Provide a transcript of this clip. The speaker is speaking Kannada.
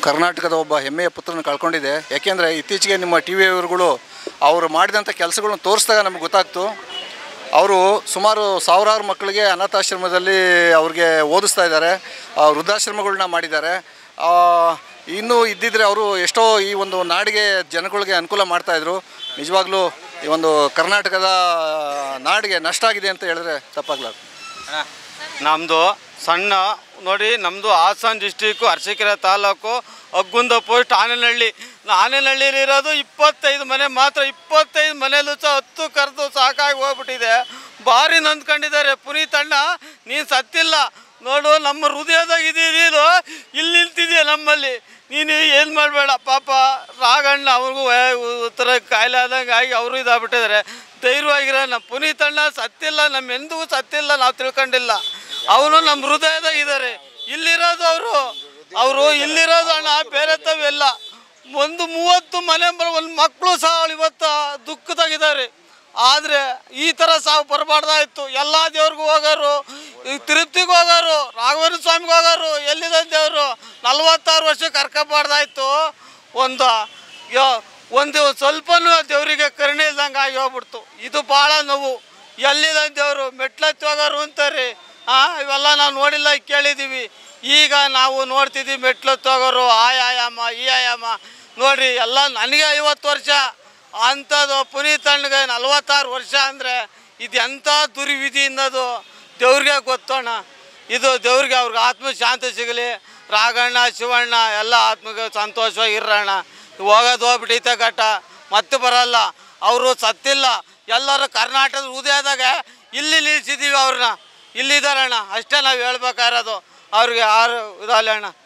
ಕರ್ನಾಟಕದ ಒಬ್ಬ ಹೆಮ್ಮೆಯ ಪುತ್ರನ ಕಳ್ಕೊಂಡಿದೆ ಯಾಕೆಂದರೆ ಇತ್ತೀಚೆಗೆ ನಿಮ್ಮ ಟಿ ವಿಯವರುಗಳು ಅವರು ಮಾಡಿದಂಥ ಕೆಲಸಗಳನ್ನ ತೋರಿಸಿದಾಗ ನಮಗೆ ಗೊತ್ತಾಗ್ತು ಅವರು ಸುಮಾರು ಸಾವಿರಾರು ಮಕ್ಕಳಿಗೆ ಅನಾಥಾಶ್ರಮದಲ್ಲಿ ಅವ್ರಿಗೆ ಓದಿಸ್ತಾ ಇದ್ದಾರೆ ಆ, ವೃದ್ಧಾಶ್ರಮಗಳನ್ನ ಮಾಡಿದ್ದಾರೆ ಆ, ಇನ್ನೂ ಇದ್ದಿದ್ರೆ ಅವರು ಎಷ್ಟೋ ಈ ಒಂದು ನಾಡಿಗೆ ಜನಗಳಿಗೆ ಅನುಕೂಲ ಮಾಡ್ತಾಯಿದ್ರು ನಿಜವಾಗ್ಲೂ ಈ ಒಂದು ಕರ್ನಾಟಕದ ನಾಡಿಗೆ ನಷ್ಟ ಆಗಿದೆ ಅಂತ ಹೇಳಿದ್ರೆ ತಪ್ಪಾಗ್ಲಾರ್ದು ನಮ್ಮದು ಸಣ್ಣ ನೋಡಿ ನಮ್ಮದು ಹಾಸನ ಡಿಸ್ಟಿಕ್ಕು ಅರಸೀಕೆರೆ ತಾಲೂಕು ಅಗ್ಗುಂದ ಪೋಸ್ಟ್ ಆನೆನಹಳ್ಳಿ ಆನೆನಹಳ್ಳಿಲಿ ಇರೋದು ಇಪ್ಪತ್ತೈದು ಮನೆ ಮಾತ್ರ ಇಪ್ಪತ್ತೈದು ಮನೆಯಲ್ಲೂ ಸಹ ಹತ್ತು ಕರೆದು ಸಾಕಾಗಿ ಹೋಗ್ಬಿಟ್ಟಿದೆ ಭಾರಿ ನೊಂದ್ಕೊಂಡಿದ್ದಾರೆ ಪುನೀತ್ ಅಣ್ಣ ನೀನು ಸತ್ತಿಲ್ಲ ನೋಡು ನಮ್ಮ ಹೃದಯದಾಗ ಇದೀನು ಇಲ್ಲಿ ನಿಂತಿದೆಯಾ ನಮ್ಮಲ್ಲಿ ನೀನು ಏನು ಮಾಡಬೇಡ ಪಾಪ ರಾಗಣ್ಣ ಅವ್ರಿಗೂ ಉತ್ತರ ಕಾಯಿಲೆ ಆದಂಗೆ ಆಗಿ ಅವರು ಇದಾಗ್ಬಿಟ್ಟಿದ್ದಾರೆ ಧೈರ್ಯವಾಗಿರೋಣ ಪುನೀತ್ ಅಣ್ಣ ಸತ್ತಿಲ್ಲ ನಮ್ಮ ಎಂದಿಗೂ ಸತ್ತಿಲ್ಲ ನಾವು ತಿಳ್ಕೊಂಡಿಲ್ಲ ಅವನು ನಮ್ಮ ಹೃದಯದಾಗ ಇದ್ದಾರೆ ಇಲ್ಲಿರೋದು ಅವರು ಅವರು ಇಲ್ಲಿರೋದು ಅಣ್ಣ ಬೇರೆ ತಾವೆಲ್ಲ ಒಂದು ಮೂವತ್ತು ಮನೆ ಒಂದು ಮಕ್ಕಳು ಸಹ ಇವತ್ತು ದುಃಖದಾಗಿದ್ದಾರೆ ಆದರೆ ಈ ಥರ ಸಾವು ಬರಬಾರ್ದಾಯ್ತು ಎಲ್ಲ ದೇವ್ರಿಗೂ ಹೋಗೋರು ಈ ತಿರುಪ್ತಿಗೆ ಹೋಗೋರು ರಾಘವೇಂದ್ರ ಸ್ವಾಮಿಗೆ ಹೋಗೋರು ಎಲ್ಲಿದೆ ದೇವರು ನಲ್ವತ್ತಾರು ವರ್ಷ ಕರ್ಕೊಬಾರ್ದಾಯ್ತು ಒಂದು ಯೋ- ಒಂದು ಸ್ವಲ್ಪನೂ ದೇವರಿಗೆ ಕರುಣೆ ಇಲ್ದಂಗೆ ಆಗಿ ಹೋಗ್ಬಿಡ್ತು ಇದು ಭಾಳ ನೋವು ಎಲ್ಲಿದೆ ದೇವರು ಮೆಟ್ಲತ್ತಿ ಹೋಗೋರು ಅಂತಾರೆ ಹಾಂ ಇವೆಲ್ಲ ನಾವು ನೋಡಿಲ್ಲ ಕೇಳಿದ್ದೀವಿ ಈಗ ನಾವು ನೋಡ್ತಿದ್ದೀವಿ ಮೆಟ್ಲತ್ತಿ ಹೋಗೋರು ಆ ಆಯಾಮ ಈ ಆಯಾಮ ನೋಡ್ರಿ ಎಲ್ಲ ನನಗೆ ಐವತ್ತು ವರ್ಷ ಅಂಥದ್ದು ಪುನೀತ್ ಅಣ್ಣಗೆ ನಲ್ವತ್ತಾರು ವರ್ಷ ಅಂದರೆ ಇದು ಎಂಥ ದುರ್ವಿಧಿ ಅನ್ನೋದು ದೇವ್ರಿಗೆ ಗೊತ್ತೋಣ ಇದು ದೇವ್ರಿಗೆ ಅವ್ರಿಗೆ ಆತ್ಮ ಶಾಂತಿ ಸಿಗಲಿ ರಾಘಣ್ಣ ಶಿವಣ್ಣ ಎಲ್ಲ ಆತ್ಮಗೆ ಸಂತೋಷವಾಗಿ ಇರೋಣ ಹೋಗೋದು ಹೋಗ್ಬಿಟ್ಟೈತೆ ಘಟ್ಟ ಮತ್ತೆ ಬರಲ್ಲ ಅವರು ಸತ್ತಿಲ್ಲ ಎಲ್ಲರೂ ಕರ್ನಾಟಕದ ಹೃದಯದಾಗ ಇಲ್ಲಿ ನಿಲ್ಸಿದ್ದೀವಿ ಅವ್ರನ್ನ ಇಲ್ಲಿದ್ದಾರಣ್ಣ ಅಷ್ಟೇ ನಾವು ಹೇಳ್ಬೇಕಾಗಿರೋದು ಅವ್ರಿಗೆ ಯಾರು ಇದಲ್ಲ ಅಣ್ಣ